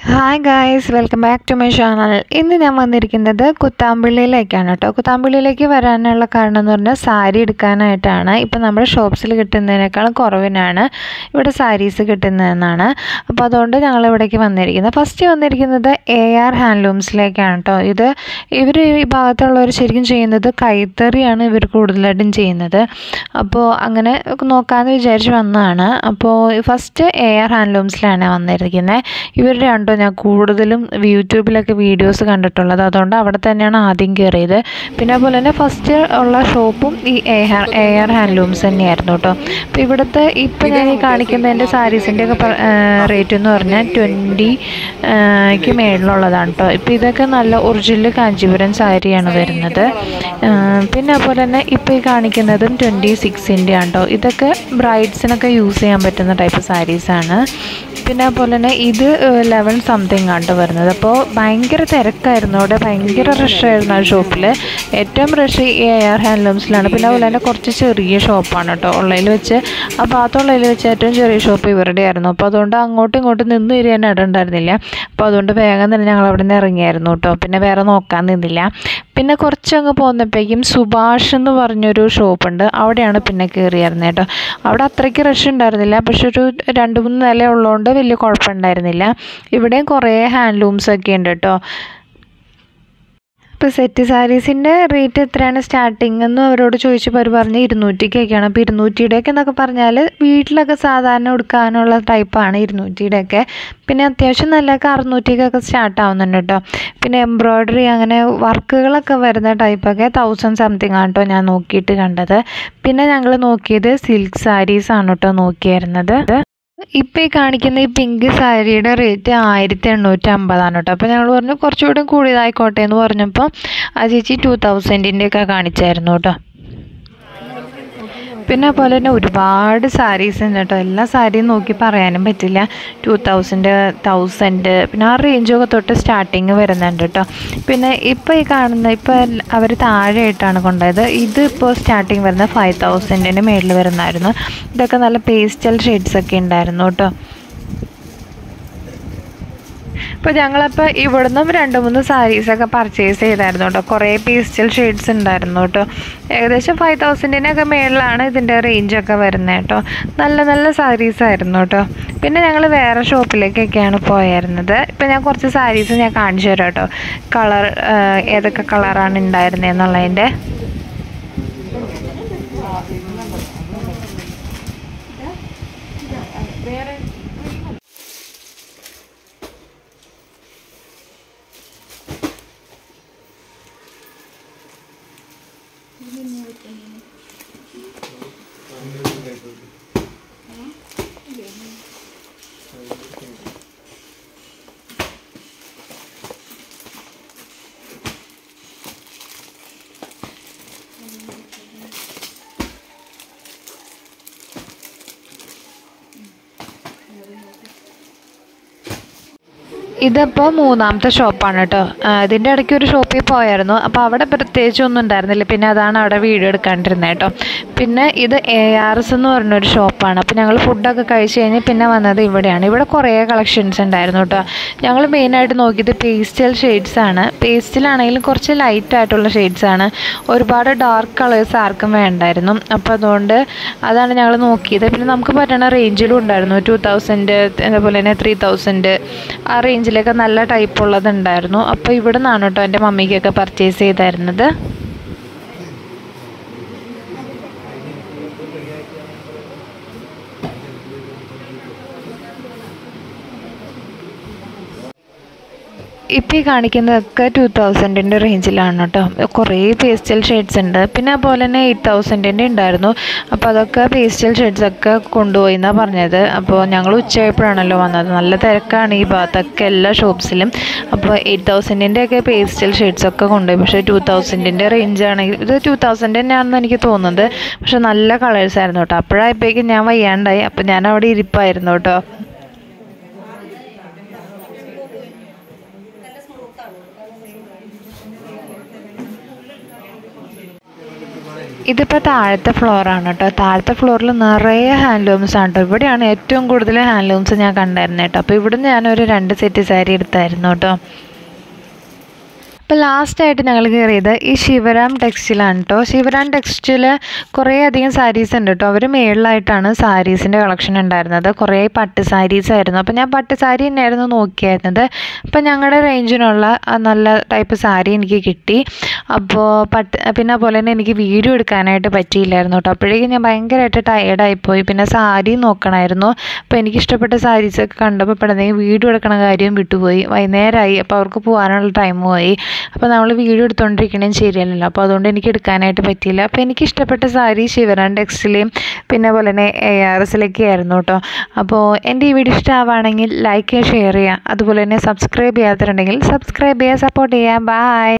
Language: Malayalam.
hi guys welcome back to my channel ഇന്ന് ഞാൻ വന്നിരിക്കുന്നത് കുത്താമ്പള്ളിയിലേക്കാണ് കേട്ടോ കുത്താമ്പള്ളിയിലേക്ക് വരാനുള്ള കാരണം എന്ന് പറഞ്ഞാൽ സാരി എടുക്കാനായിട്ടാണ് ഇപ്പം നമ്മുടെ ഷോപ്സിൽ കിട്ടുന്നതിനേക്കാളും കുറവിനാണ് ഇവിടെ സാരീസ് കിട്ടുന്നതെന്നാണ് അപ്പോൾ അതുകൊണ്ട് ഞങ്ങൾ ഇവിടേക്ക് വന്നിരിക്കുന്നത് ഫസ്റ്റ് വന്നിരിക്കുന്നത് എ ആർ ഹാൻഡ്ലൂംസിലേക്കാണ് കേട്ടോ ഇത് ഇവർ ഈ ഭാഗത്തുള്ളവർ ശരിക്കും ചെയ്യുന്നത് കൈത്തറിയാണ് ഇവർ കൂടുതലായിട്ടും ചെയ്യുന്നത് അപ്പോൾ അങ്ങനെ നോക്കാമെന്ന് വിചാരിച്ച് വന്നതാണ് അപ്പോൾ ഫസ്റ്റ് എ ആർ ഹാൻഡ്ലൂംസിലാണ് വന്നിരിക്കുന്നത് ഇവർ രണ്ടും ഞാൻ കൂടുതലും യൂട്യൂബിലൊക്കെ വീഡിയോസ് കണ്ടിട്ടുള്ളത് അതുകൊണ്ട് അവിടെ തന്നെയാണ് ആദ്യം കയറിയത് പിന്നെ അതുപോലെ തന്നെ ഫസ്റ്റ് ഉള്ള ഷോപ്പും ഈ A R A R handlooms തന്നെയായിരുന്നു കേട്ടോ അപ്പോൾ ഇവിടുത്തെ ഇപ്പം ഞാൻ ഈ കാണിക്കുന്ന എൻ്റെ സാരീസിൻ്റെ ഒക്കെ റേറ്റ് എന്ന് പറഞ്ഞാൽ ട്വൻറ്റി ക്ക് മേളിലുള്ളതാണ് കേട്ടോ ഇപ്പോൾ ഇതൊക്കെ നല്ല ഒറിജിനൽ കാഞ്ചീപുരം സാരിയാണ് വരുന്നത് ആ, പിന്നെ അതുപോലെ തന്നെ ഇപ്പോൾ ഈ കാണിക്കുന്നതും ട്വൻറ്റി സിക്സിൻ്റെ ആണ് കേട്ടോ ഇതൊക്കെ ബ്രൈഡ്സിനൊക്കെ യൂസ് ചെയ്യാൻ പറ്റുന്ന ടൈപ്പ് സാരീസാണ് പിന്നെ അതുപോലെ തന്നെ ഇത് ലെവൻ സംതിങ് ആണ് ട്ടോ വരുന്നത് അപ്പോൾ ഭയങ്കര തിരക്കായിരുന്നു അവിടെ ഭയങ്കര റഷായിരുന്നു ആ ഷോപ്പിൽ ഏറ്റവും റഷ് ഈ എ ആർ ഹാൻഡ്ലൂംസിലാണ് പിന്നെ അതുപോലെ തന്നെ കുറച്ച് ചെറിയ ഷോപ്പാണ് കേട്ടോ ഉള്ളതിൽ വെച്ച് ആ ഭാഗത്തുള്ളതിൽ വെച്ച് ഏറ്റവും ചെറിയ ഷോപ്പ് ഇവരുടെ ആയിരുന്നു അപ്പോൾ അതുകൊണ്ട് അങ്ങോട്ടും ഇങ്ങോട്ടും നിന്ന് തിരിയാൻ ഇടണ്ടായിരുന്നില്ല അപ്പോൾ അതുകൊണ്ട് വേഗം തന്നെ ഞങ്ങൾ അവിടെ നിന്ന് ഇറങ്ങിയായിരുന്നു കേട്ടോ പിന്നെ വേറെ നോക്കാൻ നിന്നില്ല പിന്നെ കുറച്ചങ്ങ് പോന്നപ്പോഴേക്കും സുഭാഷ് എന്ന് പറഞ്ഞൊരു ഷോപ്പുണ്ട് അവിടെയാണ് പിന്നെ കയറിയായിരുന്നത് കേട്ടോ അവിടെ അത്രയ്ക്ക് റഷ് ഉണ്ടായിരുന്നില്ല പക്ഷെ ഒരു രണ്ട് മൂന്ന് നില ഉള്ളതുകൊണ്ട് വലിയ കുഴപ്പമുണ്ടായിരുന്നില്ല ഇവിടെയും കുറേ ഹാൻഡ്ലൂംസ് ഒക്കെ ഉണ്ട് കേട്ടോ ഇപ്പോൾ സെറ്റ് സാരീസിൻ്റെ റേറ്റ് എത്രയാണ് സ്റ്റാർട്ടിങ് എന്ന് അവരോട് ചോദിച്ചപ്പോൾ അവർ പറഞ്ഞ് ഇരുന്നൂറ്റിക്കൊക്കെയാണ് അപ്പോൾ ഇരുന്നൂറ്റിയുടെയൊക്കെ എന്നൊക്കെ പറഞ്ഞാൽ വീട്ടിലൊക്കെ സാധാരണ ഉടുക്കാനുള്ള ടൈപ്പാണ് ഇരുന്നൂറ്റിയുടെയൊക്കെ പിന്നെ അത്യാവശ്യം നല്ലതൊക്കെ അറുന്നൂറ്റിക്കൊക്കെ സ്റ്റാർട്ട് ആവുന്നുണ്ട് കേട്ടോ പിന്നെ എംബ്രോയ്ഡറി അങ്ങനെ വർക്കുകളൊക്കെ വരുന്ന ടൈപ്പൊക്കെ തൗസൻഡ് സംതിങ് ആണ് കേട്ടോ ഞാൻ നോക്കിയിട്ട് കണ്ടത് പിന്നെ ഞങ്ങൾ നോക്കിയത് സിൽക്ക് സാരീസാണ് കേട്ടോ നോക്കിയായിരുന്നത് ഇപ്പം ഈ കാണിക്കുന്ന ഈ പിങ്ക് സാരിയുടെ റേറ്റ് ആയിരത്തി എണ്ണൂറ്റി അമ്പതാണ് കേട്ടോ അപ്പോൾ ഞങ്ങൾ പറഞ്ഞു കുറച്ചുകൂടി കൂടിയതായിക്കോട്ടെ എന്ന് പറഞ്ഞപ്പോൾ ആ ചേച്ചി ടു തൗസൻഡിൻ്റെ ഒക്കെ കാണിച്ചായിരുന്നു കേട്ടോ പിന്നെ അതുപോലെ തന്നെ ഒരുപാട് സാരീസ് ഉണ്ട് കേട്ടോ എല്ലാ സാരിയും നോക്കി പറയാനും പറ്റില്ല ടു തൗസൻഡ് തൗസൻഡ് പിന്നെ ആ റേഞ്ചൊക്കെ തൊട്ട് സ്റ്റാർട്ടിങ് വരുന്നുണ്ട് കേട്ടോ പിന്നെ ഇപ്പോൾ ഈ കാണുന്ന ഇപ്പോൾ അവർ താഴെയായിട്ടാണ് കൊണ്ടുപോയത് ഇത് ഇപ്പോൾ സ്റ്റാർട്ടിങ് വരുന്നത് ഫൈവ് തൗസൻഡിൻ്റെ മേളിൽ വരുന്നതായിരുന്നു ഇതൊക്കെ നല്ല പേസ്റ്റൽ ഷെയ്ഡ്സ് ഒക്കെ ഉണ്ടായിരുന്നു കേട്ടോ അപ്പോൾ ഞങ്ങളപ്പോൾ ഇവിടുന്നും രണ്ട് മൂന്ന് സാരീസൊക്കെ പർച്ചേസ് ചെയ്തായിരുന്നു കേട്ടോ കുറേ പേസ്റ്റൽ ഷെയ്ഡ്സ് ഉണ്ടായിരുന്നു കേട്ടോ ഏകദേശം ഫൈവ് തൗസൻഡിനൊക്കെ മേളിലാണ് ഇതിൻ്റെ റേഞ്ചൊക്കെ വരുന്നത് കേട്ടോ നല്ല നല്ല സാരീസ് ആയിരുന്നു കേട്ടോ പിന്നെ ഞങ്ങൾ വേറെ ഷോപ്പിലേക്കൊക്കെയാണ് പോയായിരുന്നത് ഇപ്പം ഞാൻ കുറച്ച് സാരീസ് ഞാൻ കാണിച്ചു തരാം കേട്ടോ കളർ ഏതൊക്കെ കളറാണ് ഉണ്ടായിരുന്നത് എന്നുള്ളതിൻ്റെ ഇതിപ്പോൾ മൂന്നാമത്തെ ഷോപ്പാണ് കേട്ടോ ആ, ഇതിൻ്റെ ഇടയ്ക്ക് ഒരു ഷോപ്പിൽ പോയായിരുന്നു അപ്പോൾ അവിടെ പ്രത്യേകിച്ച് ഒന്നും ഉണ്ടായിരുന്നില്ല പിന്നെ അതാണ് അവിടെ വീഡിയോ എടുക്കാണ്ടിരുന്നത് കേട്ടോ പിന്നെ ഇത് എ ആർ എസ് എന്ന് പറഞ്ഞൊരു ഷോപ്പാണ് അപ്പോൾ ഞങ്ങൾ ഫുഡൊക്കെ കഴിച്ച് കഴിഞ്ഞ് പിന്നെ വന്നത് ഇവിടെയാണ് ഇവിടെ കുറേ കളക്ഷൻസ് ഉണ്ടായിരുന്നു കേട്ടോ ഞങ്ങൾ മെയിനായിട്ട് നോക്കിയത് പേസ്റ്റൽ ഷെയ്ഡ്സ് ആണ് പേസ്റ്റിലാണെങ്കിലും കുറച്ച് ലൈറ്റ് ആയിട്ടുള്ള ഷെയ്ഡ്സ് ആണ് ഒരുപാട് ഡാർക്ക് കളേഴ്സ് ആർക്കും വേണ്ടായിരുന്നു അപ്പോൾ അതുകൊണ്ട് അതാണ് ഞങ്ങൾ നോക്കിയത് പിന്നെ നമുക്ക് പറ്റുന്ന റേഞ്ചിലും ഉണ്ടായിരുന്നു ടു തൗസൻഡ് അതേപോലെ തന്നെ ത്രീ തൗസൻഡ് ആ റേഞ്ചിലൊക്കെ നല്ല ടൈപ്പ് ഉള്ളത് ഉണ്ടായിരുന്നു അപ്പോൾ ഇവിടെ നിന്നാണ് കേട്ടോ എൻ്റെ മമ്മിക്കൊക്കെ പർച്ചേസ് ചെയ്തായിരുന്നത് ഇപ്പോൾ ഈ കാണിക്കുന്നതൊക്കെ ടു തൗസൻഡിൻ്റെ റേഞ്ചിലാണ് കേട്ടോ കുറേ പേസ്റ്റൽ ഷെയ്ഡ്സ് ഉണ്ട് പിന്നെ അതുപോലെ തന്നെ എയ്റ്റ് തൗസൻഡിൻ്റെ ഉണ്ടായിരുന്നു അപ്പോൾ അതൊക്കെ പേസ്റ്റൽ ഷെയ്ഡ്സ് ഒക്കെ കൊണ്ടുപോയി എന്നാണ് പറഞ്ഞത് അപ്പോൾ ഞങ്ങൾ ഉച്ചയായപ്പോഴാണല്ലോ വന്നത് നല്ല തിരക്കാണ് ഈ ഭാഗത്തൊക്കെ എല്ലാ ഷോപ്സിലും അപ്പോൾ എയ്റ്റ് തൗസൻഡിൻ്റെ ഒക്കെ പേസ്റ്റൽ ഷെയ്ഡ്സ് ഒക്കെ കൊണ്ടുപോയി പക്ഷേ ടു തൗസൻഡിൻ്റെ റേഞ്ച് ആണെങ്കിൽ ഇത് ടു തൗസൻഡ് തന്നെയാണെന്ന് എനിക്ക് തോന്നുന്നത് പക്ഷെ നല്ല കളേഴ്സ് ആയിരുന്നു കേട്ടോ അപ്പോഴായപ്പോഴേക്കും ഞാൻ വയ്യാണ്ടായി അപ്പോൾ ഞാൻ അവിടെ ഇരിപ്പായിരുന്നു കേട്ടോ ഇതിപ്പോൾ താഴത്തെ ഫ്ലോറാണ് കേട്ടോ താഴത്തെ ഫ്ലോറിൽ നിറയെ ഹാൻഡ്ലൂംസ് ആണ് കേട്ടോ ഇവിടെയാണ് ഏറ്റവും കൂടുതൽ ഹാൻഡ്ലൂംസ് ഞാൻ കണ്ടായിരുന്നത് കേട്ടോ അപ്പോൾ ഇവിടുന്ന് ഞാനൊരു രണ്ട് സെറ്റ് സാരി എടുത്തായിരുന്നു കേട്ടോ അപ്പോൾ ലാസ്റ്റായിട്ട് ഞങ്ങൾ കയറിയത് ഈ ശിവരാം ടെക്സ്റ്റിലാണ് കേട്ടോ ശിവരാം ടെക്സ്റ്റിൽ കുറേ അധികം സാരീസ് ഉണ്ട് കേട്ടോ അവർ മേളിലായിട്ടാണ് സാരീസിൻ്റെ കളക്ഷൻ ഉണ്ടായിരുന്നത് കുറേ പട്ട് സാരീസ് ആയിരുന്നു അപ്പോൾ ഞാൻ പട്ട് സാരി തന്നെയായിരുന്നു നോക്കിയായിരുന്നത് അപ്പോൾ ഞങ്ങളുടെ റേഞ്ചിനുള്ള ആ നല്ല ടൈപ്പ് സാരി എനിക്ക് കിട്ടി അപ്പോൾ പട്ട് പിന്നെ അതുപോലെ തന്നെ എനിക്ക് വീഡിയോ എടുക്കാനായിട്ട് പറ്റിയില്ലായിരുന്നു കേട്ടോ അപ്പോഴേക്കും ഞാൻ ഭയങ്കരമായിട്ട് ടയേർഡായിപ്പോയി പിന്നെ സാരി നോക്കണമായിരുന്നു അപ്പോൾ എനിക്ക് ഇഷ്ടപ്പെട്ട സാരീസൊക്കെ കണ്ടപ്പോൾ പെട്ടെന്ന് വീഡിയോ എടുക്കണ കാര്യം വിട്ടുപോയി വൈകുന്നേരമായി അപ്പോൾ അവർക്ക് പോകാനുള്ള ടൈമും ആയി അപ്പോൾ നമ്മൾ വീഡിയോ എടുത്തുകൊണ്ടിരിക്കണേം ശരിയല്ലല്ലോ അപ്പോൾ അതുകൊണ്ട് എനിക്ക് എടുക്കാനായിട്ട് പറ്റിയില്ല അപ്പോൾ എനിക്ക് ഇഷ്ടപ്പെട്ട സാരി ശിവരാൻ ടെക്സ്റ്റിലെയും പിന്നെ പോലെ തന്നെ എ ആർ എസിലൊക്കെ ആയിരുന്നു കേട്ടോ അപ്പോൾ എൻ്റെ ഈ വീഡിയോ ഇഷ്ടമാവുകയാണെങ്കിൽ ലൈക്ക് ചെയ്യുക ഷെയർ ചെയ്യുക അതുപോലെ തന്നെ സബ്സ്ക്രൈബ് ചെയ്യാത്തിട്ടുണ്ടെങ്കിൽ സബ്സ്ക്രൈബ് ചെയ്യുക സപ്പോർട്ട് ചെയ്യുക ബൈ